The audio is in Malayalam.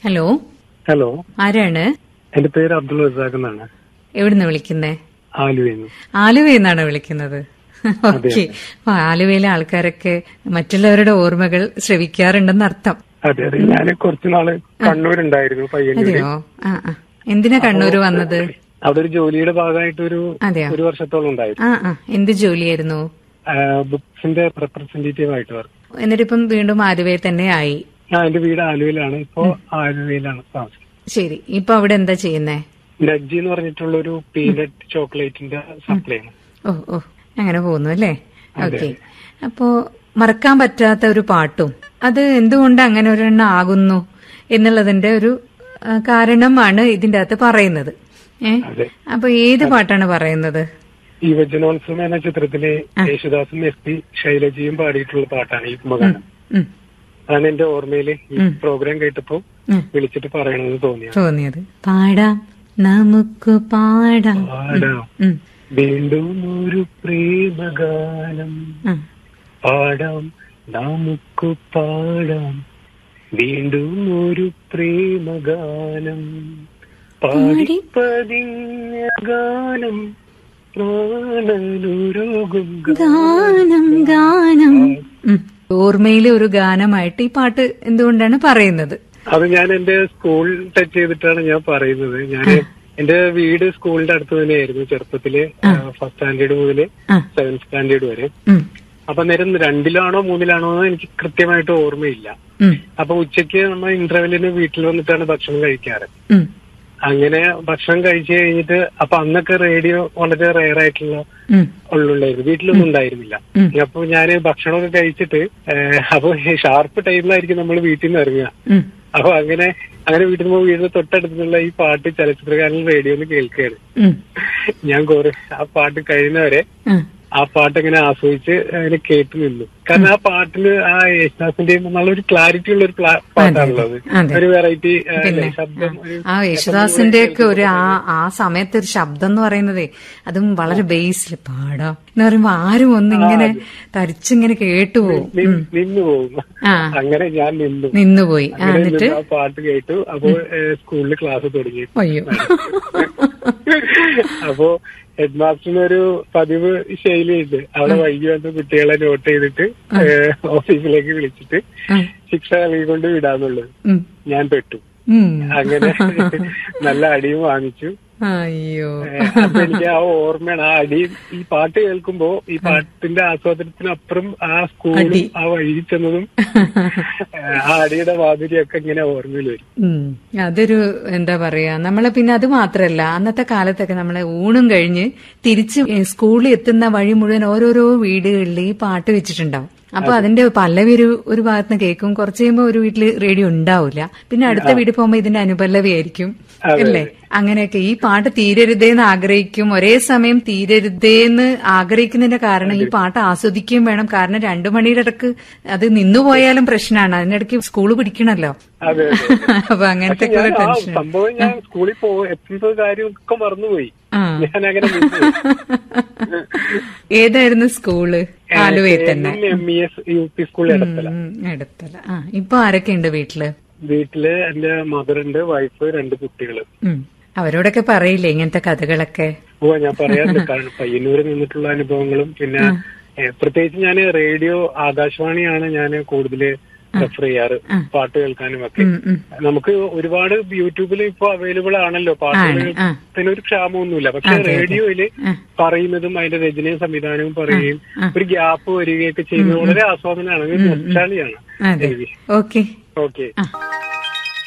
ഹലോ ഹലോ ആരാണ് എന്റെ പേര് അബ്ദുൾ റസാഖ് എന്നാണ് എവിടുന്ന് വിളിക്കുന്നേ ആലുവയിൽ ആലുവയെന്നാണ് വിളിക്കുന്നത് ഓക്കെ അപ്പൊ ആലുവയിലെ ആൾക്കാരൊക്കെ മറ്റുള്ളവരുടെ ഓർമ്മകൾ ശ്രവിക്കാറുണ്ടെന്ന് അർത്ഥം അതെ അതെ ഞാൻ കുറച്ചു നാള് കണ്ണൂരുണ്ടായിരുന്നു പയ്യന്നൂര് അതെയോ ആ ആ എന്തിനാ കണ്ണൂര് വന്നത് അവിടെ ഒരു ജോലിയുടെ ഭാഗമായിട്ട് ഒരു അതെയോ ഒരു വർഷത്തോളം ഉണ്ടായിരുന്നു ആ ആ എന്ത് ജോലിയായിരുന്നു ബുക്സിന്റെ റെപ്രസെന്റേറ്റീവ് ആയിട്ട് വർക്ക് എന്നിട്ടിപ്പം വീണ്ടും ആലുവയിൽ തന്നെ ആയി ഞാൻ എന്റെ വീട് ആലുവയിലാണ് ഇപ്പോ ആലുവയിലാണ് താമസം ശരി ഇപ്പൊ അവിടെ എന്താ ചെയ്യുന്നേ നജ്ജി എന്ന് പറഞ്ഞിട്ടുള്ള ഒരു പീനട്ട് ചോക്ലേറ്റിന്റെ സപ്ലൈ ആണ് ഓ ഓ അങ്ങനെ പോകുന്നു അല്ലേ ഓക്കെ അപ്പോ മറക്കാൻ പറ്റാത്ത ഒരു പാട്ടും അത് എന്തുകൊണ്ട് അങ്ങനെ ഒരെണ്ണം ആകുന്നു എന്നുള്ളതിന്റെ ഒരു ആ, കാരണമാണ് ഇതിന്റെ അകത്ത് പറയുന്നത് ഏ അതെ അപ്പൊ ഏത് പാട്ടാണ് പറയുന്നത് ഈ വചനോത്സവം എന്ന ചിത്രത്തിലെ യേശുദാസും എസ് പി ശൈലജയും പാടിയിട്ടുള്ള പാട്ടാണ് ഈ ഉപഗാനം ഉം, അതാണ് എന്റെ ഓർമ്മയില് ഈ പ്രോഗ്രാം കേട്ടപ്പോ ഉം. വിളിച്ചിട്ട് പറയണമെന്ന് തോന്നിയത് തോന്നിയത് പാടാം നമുക്ക് പാടാം പാടാം ഉം, വീണ്ടും ഒരു പ്രേമഗാനം ഉം. പാടാം നമുക്ക് പാടാം വീണ്ടും ഒരു പ്രേമഗാനം പാടിപ്പതിഞ്ഞ ഗാനം പ്രാണനുരുകും ഗാനം ഗാനം ഉം. ഓർമ്മയിലെ ഒരു ഗാനമായിട്ട് ഈ പാട്ട് എന്തുകൊണ്ടാണ് പറയുന്നത് അത് ഞാൻ എന്റെ സ്കൂൾ ടച്ച് ചെയ്തിട്ടാണ് ഞാൻ പറയുന്നത് ഞാൻ എന്റെ വീട് സ്കൂളിന്റെ അടുത്ത് തന്നെയായിരുന്നു ചെറുപ്പത്തില് ഫസ്റ്റ് സ്റ്റാൻഡേർഡ് മുതല് ആ. സെവൻത് സ്റ്റാൻഡേർഡ് വരെ ഉം, അപ്പൊ നേരം രണ്ടിലാണോ മൂന്നിലാണോ എന്ന് എനിക്ക് കൃത്യമായിട്ട് ഓർമ്മയില്ല ഉം, അപ്പൊ ഉച്ചയ്ക്ക് നമ്മൾ ഇന്റർവെല്ലിന് വീട്ടിൽ വന്നിട്ടാണ് ഭക്ഷണം കഴിക്കാറ് ഉം, അങ്ങനെ ഭക്ഷണം കഴിച്ചു കഴിഞ്ഞിട്ട് അപ്പൊ അന്നൊക്കെ റേഡിയോ വളരെ റെയർ ആയിട്ടുള്ള ഉം, ഉള്ളുണ്ടായിരുന്നു വീട്ടിലൊന്നും ഉണ്ടായിരുന്നില്ല ഉം. അപ്പൊ ഞാൻ ഭക്ഷണമൊക്കെ കഴിച്ചിട്ട് ഏഹ്, അപ്പൊ ഷാർപ്പ് ടൈമിലായിരിക്കും നമ്മൾ വീട്ടിൽ നിന്ന് ഇറങ്ങുക ഉം. അപ്പൊ അങ്ങനെ അങ്ങനെ വീട്ടിൽ നിന്ന് വീടിന് തൊട്ടടുത്തുള്ള ഈ പാട്ട് ചലച്ചിത്രകാരൻ റേഡിയോന്ന് കേൾക്കുകയാണ് ഉം, ഞാൻ കുറെ ആ പാട്ട് കഴിയുന്നവരെ ഉം. ആ പാട്ട് ഇങ്ങനെ ആസ്വദിച്ച് അങ്ങനെ കേട്ടു നിന്നു കാരണം ആ പാട്ടിന് ആ യേശുദാസിന്റെയും നല്ലൊരു ക്ലാരിറ്റി ഉള്ള ഒരു പ്ലാ- പാട്ടാണുള്ളത് അതെ. ഒരു വെറൈറ്റി പിന്നെ ശബ്ദം ഒരു ആ യേശുദാസിന്റെ ഒക്കെ ഒരു ആ ആ സമയത്ത് ഒരു ശബ്ദം എന്ന് പറയുന്നതേ അതും വളരെ ബേസിൽ പാടാം എന്ന് പറയുമ്പോ ആരും ഒന്നിങ്ങനെ തരിച്ചിങ്ങനെ കേട്ടുപോകും നി- നിന്നു പോകും ആ അങ്ങനെ ഞാൻ നിന്നു നിന്നുപോയി ആ അങ്ങനെ എന്നിട്ട് നിന്ന് ആ പാട്ട് കേട്ടു അപ്പോ സ്കൂളിൽ ക്ലാസ് തുടങ്ങി അയ്യോ അപ്പോ ഹെഡ് മാസ്റ്ററിന് ഒരു പതിവ് ശൈലിയുണ്ട് അവിടെ വൈകി വന്ന് കുട്ടികളെ നോട്ട് ചെയ്തിട്ട് ഏഹ്, ഓഫീസിലേക്ക് വിളിച്ചിട്ട് ആ, ശിക്ഷ നൽകിക്കൊണ്ട് വിടാന്നുള്ളത് ഉം, ഞാൻ പെട്ടു ഉം. അങ്ങനെ നല്ല അടിയും വാങ്ങിച്ചു അയ്യോ ഏഹ്, അപ്പൊ എനിക്ക് ആ ഓർമ്മയാണ് ആ അടിയും ഈ പാട്ട് കേൾക്കുമ്പോ ഈ പാട്ടിന്റെ ആസ്വാദനത്തിനപ്പുറം ആ സ്കൂളും അടി. ആ വഴി ചെന്നതും ഏഹ്, ആ അടിയുടെ മാധുര്യമൊക്കെ ഇങ്ങനെ ഓർമ്മയിൽ വരും ഉം. അതൊരു എന്താ പറയാ നമ്മളെ പിന്നെ അത് മാത്രല്ല അന്നത്തെ കാലത്തൊക്കെ നമ്മളെ ഊണും കഴിഞ്ഞ് തിരിച്ച് സ്കൂളിൽ എത്തുന്ന വഴി മുഴുവൻ ഓരോരോ വീടുകളിൽ ഈ പാട്ട് വെച്ചിട്ടുണ്ടാവും അപ്പൊ അതിന്റെ പല്ലവി ഒരു ഒരു ഭാഗത്ത് നിന്ന് കേൾക്കും കുറച്ച് കഴിയുമ്പോ ഒരു വീട്ടില് റേഡിയോ ഉണ്ടാവില്ല പിന്നെ അടുത്ത വീട്ടിൽ പോകുമ്പോ ഇതിന്റെ അനുപല്ലവി ആയിരിക്കും അല്ലേ അങ്ങനെയൊക്കെ ഈ പാട്ട് തീരരുതേന്ന് ആഗ്രഹിക്കും ഒരേ സമയം തീരരുതേന്ന് ആഗ്രഹിക്കുന്നതിന്റെ കാരണം ഈ പാട്ട് ആസ്വദിക്കുകയും വേണം കാരണം രണ്ടു മണിയുടെ ഇടക്ക് അത് നിന്നുപോയാലും പ്രശ്നമാണ് അതിനിടയ്ക്ക് സ്കൂള് പിടിക്കണല്ലോ അതെ അതെ അപ്പൊ അങ്ങനത്തെ ഞാൻ കുറെ ആ ടെൻഷൻ സംഭവം ഞാൻ സ്കൂളിൽ പോ എത്തുന്ന കാര്യമൊക്കെ മറന്നുപോയി ആ ഞാൻ അങ്ങനെ നിന്നു. ഏതായിരുന്നു സ്കൂള് ആലുവയിൽ തന്നെ M E S U P school Edathala ഉം, എടുത്തല ആ ഇപ്പൊ ആരൊക്കെ ഉണ്ട് വീട്ടില് വീട്ടില് എന്റെ മദറുണ്ട് വൈഫ് രണ്ട് കുട്ടികള് ഉം. അവരോടൊക്കെ പറയില്ലേ ഇങ്ങനത്തെ കഥകളൊക്കെ ഓ ഞാൻ പറയാറുണ്ട് കാരണം പയ്യന്നൂര് നിന്നിട്ടുള്ള അനുഭവങ്ങളും പിന്നെ ഏ, പ്രത്യേകിച്ച് ഞാൻ റേഡിയോ ആകാശവാണിയാണ് ഞാൻ കൂടുതൽ റെഫർ ചെയ്യാറ് പാട്ട് കേൾക്കാനും ഒക്കെ ഉം, ഉം. നമുക്ക് ഒരുപാട് യൂട്യൂബിൽ ഇപ്പൊ അവൈലബിൾ ആണല്ലോ പാട്ടുകൾത്തിന് ഒരു ക്ഷാമമൊന്നുമില്ല പക്ഷെ റേഡിയോയില് പറയുന്നതും അതിന്റെ രചനയും സംവിധാനവും പറയുകയും ഒരു ഗ്യാപ്പ് വരികയൊക്കെ ചെയ്യുന്നത് വളരെ ആസ്വാദനമാണ് ഒരു നൊസ്റ്റാളിയാണ് അതെ എനിക്ക് ഓക്കെ ഓക്കെ ആ